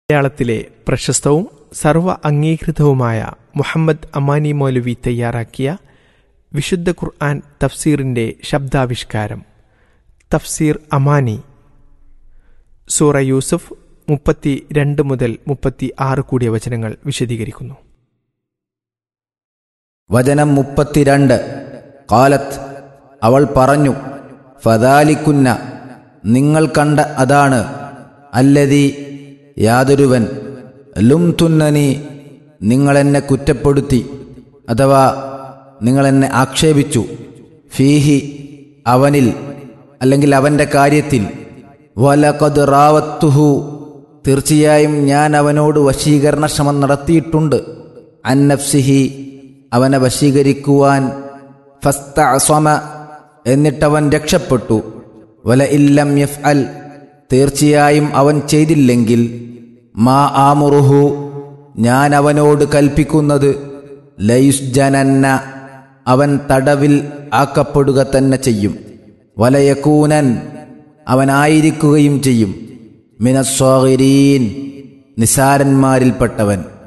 മലയാളത്തിലെ പ്രശസ്തവും സർവ അംഗീകൃതവുമായ മുഹമ്മദ് അമാനി മൗലവി തയ്യാറാക്കിയ വിശുദ്ധ ഖുർആൻ തഫ്സീറിന്റെ ശബ്ദാവിഷ്കാരം തഫ്സീർ അമാനി സൂറ യൂസുഫ് മുപ്പത്തി രണ്ട് മുതൽ മുപ്പത്തി ആറ് കൂടിയ വചനങ്ങൾ വിശദീകരിക്കുന്നു വചനം മുപ്പത്തിരണ്ട് കാലത്ത് അവൾ പറഞ്ഞു ഫദാലിക്കുന്ന നിങ്ങൾ കണ്ട അതാണ് അല്ലതി യാതൊരുവൻ ലും തുന്നനി നിങ്ങളെന്നെ കുറ്റപ്പെടുത്തി അഥവാ നിങ്ങളെന്നെ ആക്ഷേപിച്ചു ഫീഹി അവനിൽ അല്ലെങ്കിൽ അവൻ്റെ കാര്യത്തിൽ വലകത് റാവത്തുഹു തീർച്ചയായും ഞാൻ അവനോട് വശീകരണ ശ്രമം നടത്തിയിട്ടുണ്ട് അന്നഫ്സിഹി അവനെ വശീകരിക്കുവാൻ ഫസ്ത അസ്വമ എന്നിട്ടവൻ രക്ഷപ്പെട്ടു വല ഇല്ലം യഫ് അൽ തീർച്ചയായും അവൻ ചെയ്തില്ലെങ്കിൽ മാ ആമുറുഹു ഞാൻ അവനോട് കൽപ്പിക്കുന്നത് ലയുസ്ജനന്ന അവൻ തടവിൽ ആക്കപ്പെടുക തന്നെ ചെയ്യും വലയക്കൂനൻ അവനായിരിക്കുകയും ചെയ്യും മിനസ്വാഹിരീൻ നിസാരന്മാരിൽപ്പെട്ടവൻ